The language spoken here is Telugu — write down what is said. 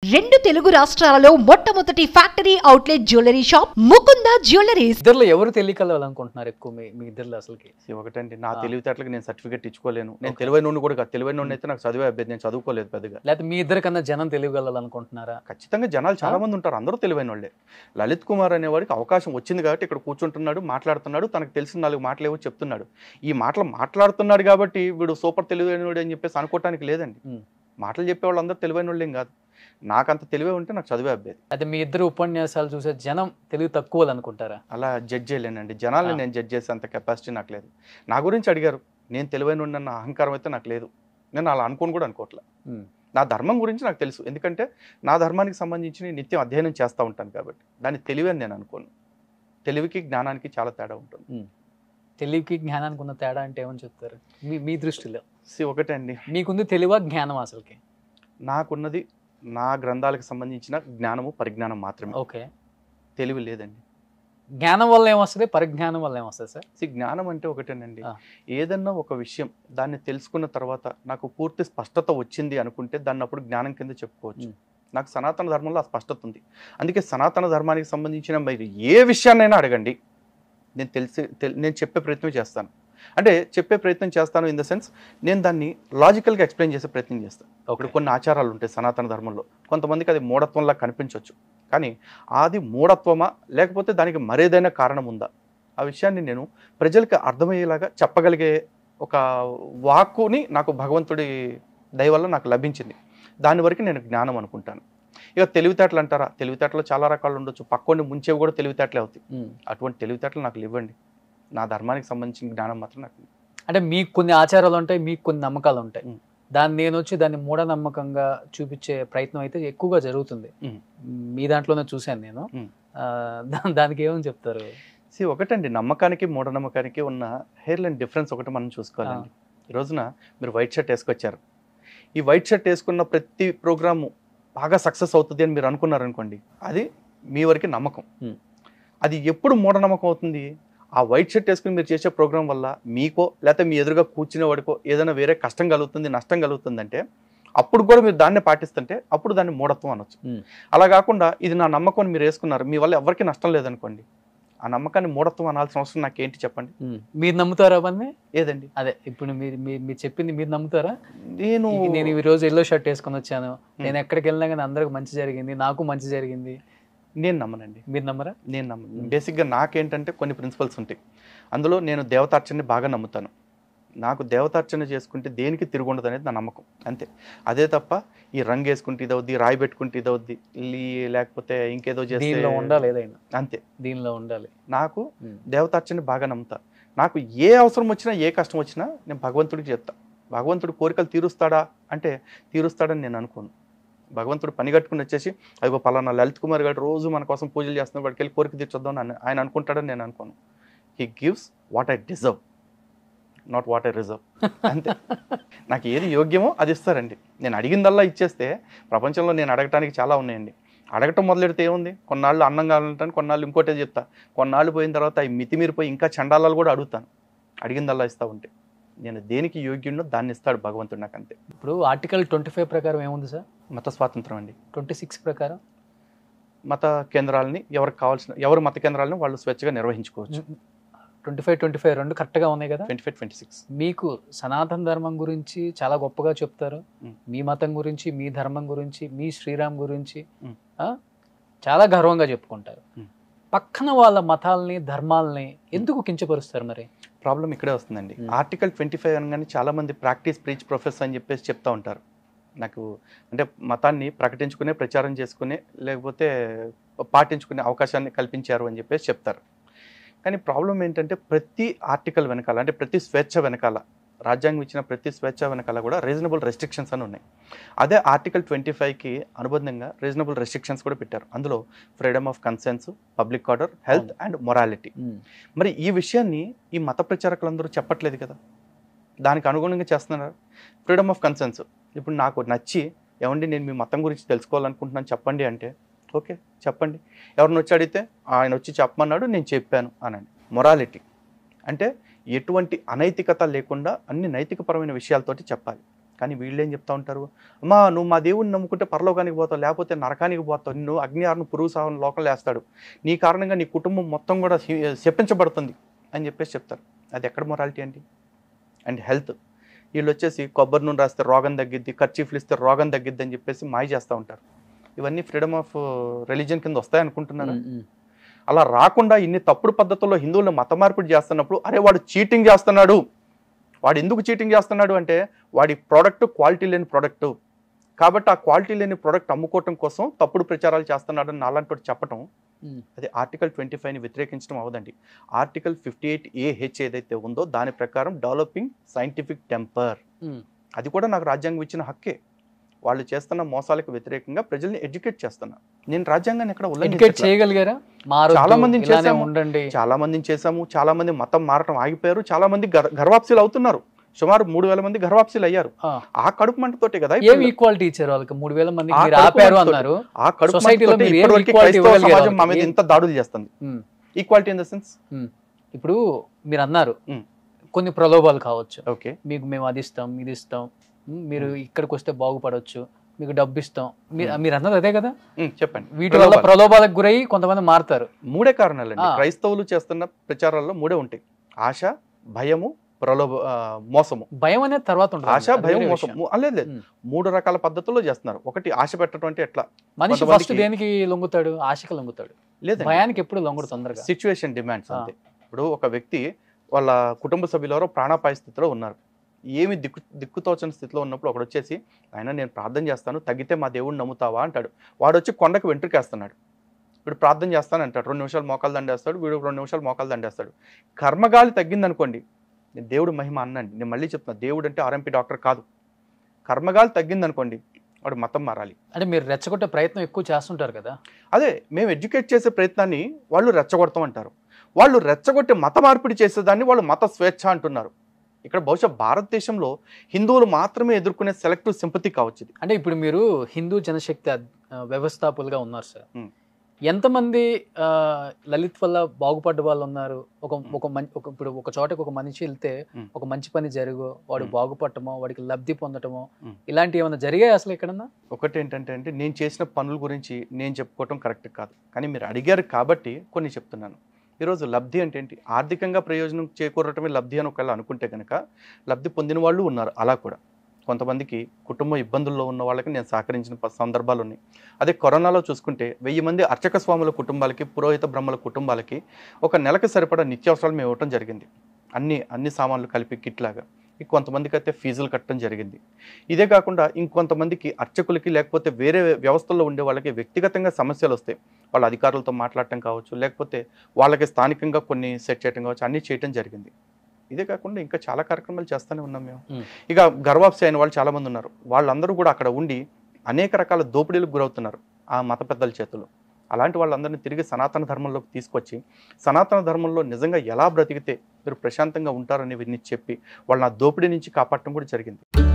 రెండు తెలుగు రాష్ట్రాలలో మొట్టమొదటి factory outlet jewellery shop Mukunda jewelleries ఇద్దరులో ఎవరు తెలియకలవాలనుకుంటున్నారు ఎక్కువ మీ మీ ఇద్దరులో అసలుకి See, ఒకటండి నా ఆ. తెలివితేటలకు నేను సర్టిఫికేట్ ఇచ్చుకోలేను నేను Okay. తెలివైన నుండి కూడా కాదు తెలివైన నుండి అయితే నాకు చదివే అభ్యర్థి నేను చదువుకోలేదు పెద్దగా లేకపోతే మీ ఇద్దరు కన్నా జనం తెలియగలనుకుంటున్నారా ఖచ్చితంగా జనాలు చాలా ఆ? మంది ఉంటారు అందరూ తెలివైన వాళ్ళే లలిత్ కుమార్ అనేవాడికి అవకాశం వచ్చింది కాబట్టి ఇక్కడ కూర్చుంటున్నాడు మాట్లాడుతున్నాడు తనకు తెలిసిన నాలుగు మాటలేవో చెప్తున్నాడు ఈ మాటలు మాట్లాడుతున్నాడు కాబట్టి వీడు సూపర్ తెలివైనవాడు అని చెప్పేసి అనుకోవటానికి లేదండి ఉమ్. మాటలు చెప్పేవాళ్ళు అందరూ తెలివైన వాళ్ళేం కాదు నాకంత తెలివే ఉంటే నాకు చదివే అభ్యర్థి అయితే మీ ఇద్దరు ఉపన్యాసాలు చూసే జనం తెలివి తక్కువ అనుకుంటారా అలా జడ్జ్ చేయలేనండి జనాల్ని ఆ. నేను జడ్జ్ చేసే అంత కెపాసిటీ నాకు లేదు నా గురించి అడిగారు నేను తెలివైన అన్న అహంకారం అయితే నాకు లేదు నేను అలా అనుకోని కూడా అనుకోవట్లే ఉమ్. నా ధర్మం గురించి నాకు తెలుసు ఎందుకంటే నా ధర్మానికి సంబంధించి నేను నిత్యం అధ్యయనం చేస్తూ ఉంటాను కాబట్టి దాన్ని తెలివి అని నేను అనుకోను తెలివికి జ్ఞానానికి చాలా తేడా ఉంటుంది తెలివికి జ్ఞానానికి ఉన్న తేడా అంటే ఏమని చెప్తారు మీ మీ దృష్టిలో సి ఒకటే అండి మీకుంది తెలివా జ్ఞానం అసలుకి నాకున్నది నా గ్రంథాలకు సంబంధించిన జ్ఞానము పరిజ్ఞానం మాత్రమే ఓకే తెలివి లేదండి జ్ఞానం వల్ల ఏమొస్తుంది పరిజ్ఞానం వల్ల ఏమొస్తుంది సార్ సి జ్ఞానం అంటే ఒకటేనండి ఆ. ఏదన్నా ఒక విషయం దాన్ని తెలుసుకున్న తర్వాత నాకు పూర్తి స్పష్టత వచ్చింది అనుకుంటే దాన్ని అప్పుడు జ్ఞానం కింద చెప్పుకోవచ్చు మ్. నాకు సనాతన ధర్మంలో ఆ స్పష్టత ఉంది అందుకే సనాతన ధర్మానికి సంబంధించిన మీరు ఏ విషయాన్నైనా అడగండి నేను తెలిసి తెల్- నేను చెప్పే ప్రయత్నం చేస్తాను అంటే చెప్పే ప్రయత్నం చేస్తాను ఇన్ ద సెన్స్ నేను దాన్ని లాజికల్గా ఎక్స్ప్లెయిన్ చేసే ప్రయత్నం చేస్తాను ఇప్పుడు కొన్ని ఆచారాలు ఉంటాయి సనాతన ధర్మంలో కొంతమందికి అది మూఢత్వంలా కనిపించవచ్చు కానీ అది మూఢత్వమా లేకపోతే దానికి మరేదైనా కారణం ఉందా ఆ విషయాన్ని నేను ప్రజలకు అర్థమయ్యేలాగా చెప్పగలిగే ఒక వాక్కుని నాకు భగవంతుడి దయ వల్ల నాకు లభించింది దాని వరకు నేను జ్ఞానం అనుకుంటాను ఇక తెలివితేటలు అంటారా తెలివితేటలు చాలా రకాలు ఉండొచ్చు పక్కోని ముంచేవి కూడా తెలివితేటలే అవుతాయి ఉమ్. అటువంటి తెలివితేటలు నాకు ఇవ్వండి నా ధర్మానికి సంబంధించిన జ్ఞానం మాత్రం నాకు ఇవ్వండి. అంటే మీకు కొన్ని ఆచారాలు ఉంటాయి మీకు కొన్ని నమ్మకాలు ఉంటాయి ఉమ్. దాన్ని నేను వచ్చి దాన్ని మూఢనమ్మకంగా చూపించే ప్రయత్నం అయితే ఎక్కువగా జరుగుతుంది ఉమ్. మీ దాంట్లోనే చూశాను నేను ఉమ్. ఆ, దా- దానికి ఏమని చెప్తారు సి ఒకటండి నమ్మకానికి మూఢనమ్మకానికి ఉన్న హెయిర్ లైన్ డిఫరెన్స్ ఒకటి మనం చూసుకోవాలండి ఈ రోజున మీరు వైట్ షర్ట్ వేసుకొచ్చారు ఈ వైట్ షర్ట్ వేసుకున్న ప్రతి ప్రోగ్రాము బాగా సక్సెస్ అవుతుంది అని మీరు అనుకున్నారనుకోండి అది మీ వరకు నమ్మకం Hmm. అది ఎప్పుడు మూఢనమ్మకం అవుతుంది ఆ వైట్ షర్ట్ వేసుకుని మీరు చేసే ప్రోగ్రాం వల్ల మీకో లేకపోతే మీ ఎదురుగా కూర్చునే వాడికో ఏదైనా వేరే కష్టం కలుగుతుంది నష్టం కలుగుతుందంటే అప్పుడు కూడా మీరు దాన్ని పాటిస్తుంటే అప్పుడు దాన్ని మూఢత్వం అనొచ్చు Hmm. అలా కాకుండా ఇది నా నమ్మకం అని మీరు వేసుకున్నారు మీ వల్ల ఎవరికి నష్టం లేదనుకోండి ఆ నమ్మకాన్ని మూఢత్వం అనాల్సిన అవసరం నాకేంటి చెప్పండి ఉమ్. మీరు నమ్ముతారా అవన్నీ ఏదండి అదే ఇప్పుడు మీరు మీరు మీరు చెప్పింది మీరు నమ్ముతారా నేను ఈ- నేను ఈ రోజు ఎల్లో షర్ట్ వేసుకొని వచ్చాను నేను ఎక్కడికి వెళ్ళినా కానీ అందరికి మంచి జరిగింది నాకు మంచి జరిగింది నేను నమ్మనండి మీరు నమ్మరా నేను నమ్మను Hmm. బేసిక్గా నాకేంటంటే కొన్ని ప్రిన్సిపల్స్ ఉంటాయి అందులో నేను దేవతార్చనని బాగా నమ్ముతాను నాకు దేవతార్చన చేసుకుంటే దేనికి తిరుగుండదు అనేది నా నమ్మకం అంతే అదే తప్ప ఈ రంగు వేసుకుంటే ఇదవుద్ది రాయి పెట్టుకుంటే ఇదవుద్ది లీ- లేకపోతే ఇంకేదో చేస్తే దీనిలో ఉండాలి ఏదైనా అంతే దీనిలో ఉండాలి నాకు ఉమ్. దేవతార్చన బాగా నమ్ముతా నాకు ఏ అవసరం వచ్చినా ఏ కష్టం వచ్చినా నేను భగవంతుడికి చెప్తా భగవంతుడు కోరికలు తీరుస్తాడా అంటే తీరుస్తాడని నేను అనుకోను భగవంతుడు పని కట్టుకుని వచ్చేసి అదిగో పలానా లలిత్ కుమార్ గారు రోజు మన కోసం పూజలు చేస్తున్న వాడికి వెళ్ళి కోరిక తీర్చొద్దాం అని ఆయన అనుకుంటాడని నేను అనుకోను he gives what I deserve not what I reserve అంతే నాకు ఏది యోగ్యమో అది ఇస్తారండి నేను అడిగిందల్లా ఇచ్చేస్తే ప్రపంచంలో నేను అడగటానికి చాలా ఉన్నాయండి అడగటం మొదలెడితే ఏముంది కొన్నాళ్ళు అన్నం కావాలంటాను కొన్నాళ్ళు ఇంకోటే చెప్తా కొన్నాళ్ళు పోయిన తర్వాత అవి మితిమీరిపోయి ఇంకా చండాలాలు కూడా అడుగుతాను అడిగిందల్లా ఇస్తా ఉంటే నేను దేనికి యోగ్యున్నో దాన్ని ఇస్తాడు భగవంతుడు నాకు అంతే ఇప్పుడు ఆర్టికల్ ట్వంటీ ఫైవ్ ప్రకారం ఏముంది సార్ మత స్వాతంత్రం అండి ట్వంటీ సిక్స్ ప్రకారం మత కేంద్రాలని ఎవరికి కావాల్సిన ఎవరు మత కేంద్రాలను వాళ్ళు స్వేచ్ఛగా నిర్వహించుకోవచ్చు ట్వంటీ ఫైవ్ ట్వంటీ ఫైవ్ రెండు కరెక్ట్గా ఉన్నాయి కదా ట్వంటీ ఫైవ్ ట్వంటీ సిక్స్ మీకు సనాతన ధర్మం గురించి చాలా గొప్పగా చెప్తారు మ్. మీ మతం గురించి మీ ధర్మం గురించి మీ శ్రీరామ్ గురించి మ్. ఆ, చాలా గర్వంగా చెప్పుకుంటారు మ్. పక్కన వాళ్ళ మతాల్ని ధర్మాల్ని ఎందుకు కించపరుస్తారు మరి ప్రాబ్లం ఇక్కడే వస్తుందండి Hmm. ఆర్టికల్ ట్వంటీ ఫైవ్ అనగానే చాలా మంది ప్రాక్టీస్ ప్రీచ్ ప్రొఫెసర్ అని చెప్పేసి చెప్తా ఉంటారు నాకు అంటే మతాన్ని ప్రకటించుకునే ప్రచారం చేసుకునే లేకపోతే పాటించుకునే అవకాశాన్ని కల్పించారు అని చెప్పేసి చెప్తారు కానీ ప్రాబ్లం ఏంటంటే ప్రతి ఆర్టికల్ వెనకాల అంటే ప్రతి స్వేచ్ఛ వెనకాల రాజ్యాంగం ఇచ్చిన ప్రతి స్వేచ్ఛ వెనకాల కూడా రీజనబుల్ రెస్ట్రిక్షన్స్ అని ఉన్నాయి అదే ఆర్టికల్ ట్వంటీ ఫైవ్కి అనుబంధంగా రీజనబుల్ రెస్ట్రిక్షన్స్ కూడా పెట్టారు అందులో freedom of conscience public order health and morality మరి ఈ విషయాన్ని ఈ మత ప్రచారకులందరూ చెప్పట్లేదు కదా దానికి అనుగుణంగా చేస్తున్నారు ఫ్రీడమ్ ఆఫ్ కన్సెన్స్ ఇప్పుడు నాకు నచ్చి ఏమండి నేను మీ మతం గురించి తెలుసుకోవాలనుకుంటున్నాను చెప్పండి అంటే ఓకే చెప్పండి ఎవరిని వచ్చి అడిగితే ఆయన వచ్చి చెప్పమన్నాడు నేను చెప్పాను అనండి మొరాలిటీ అంటే ఎటువంటి అనైతికత లేకుండా అన్ని నైతికపరమైన విషయాలతోటి చెప్పాలి కానీ వీళ్ళు ఏం చెప్తా ఉంటారు అమ్మా నువ్వు మా దేవుడిని నమ్ముకుంటే పరలోకానికి పోతావు లేకపోతే నరకానికి పోతావు నిన్ను అగ్నిహారం పురుగు సాగుని లోకంలో వేస్తాడు నీ కారణంగా నీ కుటుంబం మొత్తం కూడా శి- శపించబడుతుంది అని చెప్పేసి చెప్తారు అది ఎక్కడ మొరాలిటీ అండి అండ్ హెల్త్ వీళ్ళు వచ్చేసి కొబ్బరి నూనె రాస్తే రోగం తగ్గిద్ది ఖర్చీఫ్లు ఇస్తే రోగం తగ్గిద్ది అని చెప్పేసి మాయ చేస్తూ ఉంటారు ఇవన్నీ ఫ్రీడమ్ ఆఫ్ రిలీజన్ కింద వస్తాయి అనుకుంటున్నారా ఉమ్, ఉమ్. అలా రాకుండా ఇన్ని తప్పుడు పద్ధతుల్లో హిందువులను మత మార్పిడి చేస్తున్నప్పుడు అరే వాడు చీటింగ్ చేస్తున్నాడు వాడు ఎందుకు చీటింగ్ చేస్తున్నాడు అంటే వాడి ప్రోడక్ట్ క్వాలిటీ లేని ప్రోడక్ట్ కాబట్టి ఆ క్వాలిటీ లేని ప్రోడక్ట్ అమ్ముకోవటం కోసం తప్పుడు ప్రచారాలు చేస్తున్నాడు అని అలాంటి వాడు చెప్పటం ఉమ్. అది ఆర్టికల్ ట్వంటీ ఫైవ్ని వ్యతిరేకించడం అవదండి article fifty eight A H ఏదైతే ఉందో దాని ప్రకారం డెవలపింగ్ సైంటిఫిక్ టెంపర్ ఉమ్. అది కూడా నాకు రాజ్యాంగం ఇచ్చిన హక్కే వాళ్ళు చేస్తున్న మోసాలకు వ్యతిరేకంగా ప్రజల్ని ఎడ్యుకేట్ చేస్తున్నా నేను రాజ్యాంగాన్ని ఎక్కడ ఎడ్యుకేట్ ఉల్లంఘించట్లా. చేయగలిగారా మారొద్దు, చాలా మందిని ఇలానే చేశాము. ఉండండి చాలా మందిని చేశాము చాలా మంది మతం మారటం ఆగిపోయారు చాలా మంది గర్- గర్వాప్సీలు అవుతున్నారు సుమారు మూడు వేల మంది గర్వాప్సీలు అయ్యారు ఆ. ఆ కడుపు మంటతోటే కదా ఏం ఇప్పుడు ఈక్వాలిటీ ఇచ్చారు వాళ్ళకి మూడు వేల మంది ఆ మీరు కడుపు ఆపారు మంటతోటి. అన్నారు ఆ కడుపు సొసైటీలో మంటతోటే మీరు ఏం ఇప్పటివరకు equality క్రైస్తవ ఇవ్వగలిగారు సమాజం మా మీద వాళ్ళకి? ఇంత దాడులు చేస్తుంది um. Equality in the sense ఇప్పుడు మీరు అన్నారు ఉమ్. కొన్ని ప్రలోభాలు కావచ్చు ఓకే మీకు మేము అది ఇస్తాం ఇది ఇస్తాం ఉమ్, మీరు ఇక్కడికి వస్తే బాగుపడవచ్చు మీకు డబ్బు ఇస్తాం మీ- ఉమ్. మీరు అన్నది అదే కదా చెప్పండి వీటి వల్ల ప్రలోభాలు. ప్రలోభాలకు గురై కొంతమంది మారుతారు మూడే కారణాలండి ఆ. క్రైస్తవులు చేస్తున్న ప్రచారాల్లో మూడే ఉంటాయి ఆశ భయము ప్రలోభ ఆ, మోసము భయం అనేది తర్వాత ఉంటుంది ఆశ అది భయం వేరే మోసం విషయం. మూ- ఆ, లేదు లేదు ఉమ్. మూడు రకాల పద్ధతుల్లో చేస్తున్నారు ఒకటి ఆశ పెట్టడం అంటే ఎట్లా మనిషి ఫస్ట్ కొంతమందికి- దేనికి లొంగుతాడు ఆశకి లొంగుతాడు లేదు భయానికి ఎప్పుడు లొంగుడు తొందరగా సిచ్యువేషన్ డిమాండ్స్ ఆ. అంతే ఇప్పుడు ఒక వ్యక్తి వాళ్ళ కుటుంబ సభ్యులెవరో ప్రాణాపాయ స్థితిలో ఉన్నారు ఏమి దిక్కు దిక్కుతోచని స్థితిలో ఉన్నప్పుడు ఒకడు వచ్చేసి ఆయన నేను ప్రార్థన చేస్తాను తగ్గితే మా దేవుడిని నమ్ముతావా అంటాడు వాడు వచ్చి కొండకు వెంట్రుకేస్తున్నాడు వీడు ప్రార్థన చేస్తాను అంటాడు రెండు నిమిషాలు మోకాలు దండేస్తాడు వీడు రెండు నిమిషాలు మోకాలు దండేస్తాడు కర్మగాలి తగ్గిందనుకోండి నేను దేవుడు మహిమ అన్నండి నేను మళ్ళీ చెప్తున్నా దేవుడు అంటే ఆర్ఎంపీ డాక్టర్ కాదు కర్మగాలి తగ్గిందనుకోండి వాడు మతం మారాలి అంటే మీరు రెచ్చగొట్టే ప్రయత్నం ఎక్కువ చేస్తుంటారు కదా అదే మేము ఎడ్యుకేట్ చేసే ప్రయత్నాన్ని వాళ్ళు రెచ్చగొడతాం అంటారు వాళ్ళు రెచ్చగొట్టి మత మార్పిడి చేసేదాన్ని వాళ్ళు మత స్వేచ్ఛ అంటున్నారు ఇక్కడ బహుశా భారతదేశంలో హిందువులు మాత్రమే ఎదుర్కొనే సెలెక్టివ్ సింపతి కావచ్చు ఇది అంటే ఇప్పుడు మీరు హిందూ జనశక్తి అద్- ఆ, వ్యవస్థాపకులుగా ఉన్నారు సార్ ఉమ్. ఎంతమంది ఆ, లలిత్ వల్ల బాగుపడ్డ వాళ్ళు ఉన్నారు ఒక ఒక మంచి ఒక ఇప్పుడు ఒక చోటకి ఒక మనిషి వెళ్తే ఉమ్. ఒక మంచి పని జరుగు వాడు ఉమ్. బాగుపడటమో వాడికి లబ్ధి పొందటమో ఉమ్. ఇలాంటివి ఏమైనా జరిగాయి అసలు ఎక్కడన్నా ఒకటి ఏంటంటే అంటే నేను చేసిన పనుల గురించి నేను చెప్పుకోవటం కరెక్ట్ కాదు కానీ మీరు అడిగారు కాబట్టి కొన్ని చెప్తున్నాను ఈరోజు లబ్ధి అంటే ఏంటి ఆర్థికంగా ప్రయోజనం చేకూరటమే లబ్ధి అని ఒకవేళ అనుకుంటే కనుక లబ్ధి పొందిన వాళ్ళు ఉన్నారు అలా కూడా కొంతమందికి కుటుంబ ఇబ్బందుల్లో ఉన్న వాళ్ళకి నేను సహకరించిన ప- సందర్భాలు ఉన్నాయి అదే కరోనాలో చూసుకుంటే వెయ్యి మంది అర్చక స్వాముల కుటుంబాలకి పురోహిత బ్రహ్మల కుటుంబాలకి ఒక నెలకు సరిపడా నిత్యావసరాలు మేము ఇవ్వటం జరిగింది అన్ని అన్ని సామాన్లు కలిపి కిట్ లాగా ఇంక కొంతమందికి అయితే ఫీజులు కట్టడం జరిగింది ఇదే కాకుండా ఇంకొంతమందికి అర్చకులకి లేకపోతే వేరే వ్యవస్థల్లో ఉండే వాళ్ళకి వ్యక్తిగతంగా సమస్యలు వస్తాయి వాళ్ళ అధికారులతో మాట్లాడటం కావచ్చు లేకపోతే వాళ్ళకి స్థానికంగా కొన్ని సెట్ చేయడం కావచ్చు అన్నీ చేయటం జరిగింది ఇదే కాకుండా ఇంకా చాలా కార్యక్రమాలు చేస్తూనే ఉన్నాం మేము Hmm. ఇక గర్వాప్సి అయిన వాళ్ళు చాలా మంది ఉన్నారు వాళ్ళందరూ కూడా అక్కడ ఉండి అనేక రకాల దోపిడీలకు గురవుతున్నారు ఆ మత పెద్దల చేతులు అలాంటి వాళ్ళందరినీ తిరిగి సనాతన ధర్మంలోకి తీసుకొచ్చి సనాతన ధర్మంలో నిజంగా ఎలా బ్రతికితే మీరు ప్రశాంతంగా ఉంటారనేవి చెప్పి వాళ్ళని ఆ దోపిడీ నుంచి కాపాడటం కూడా జరిగింది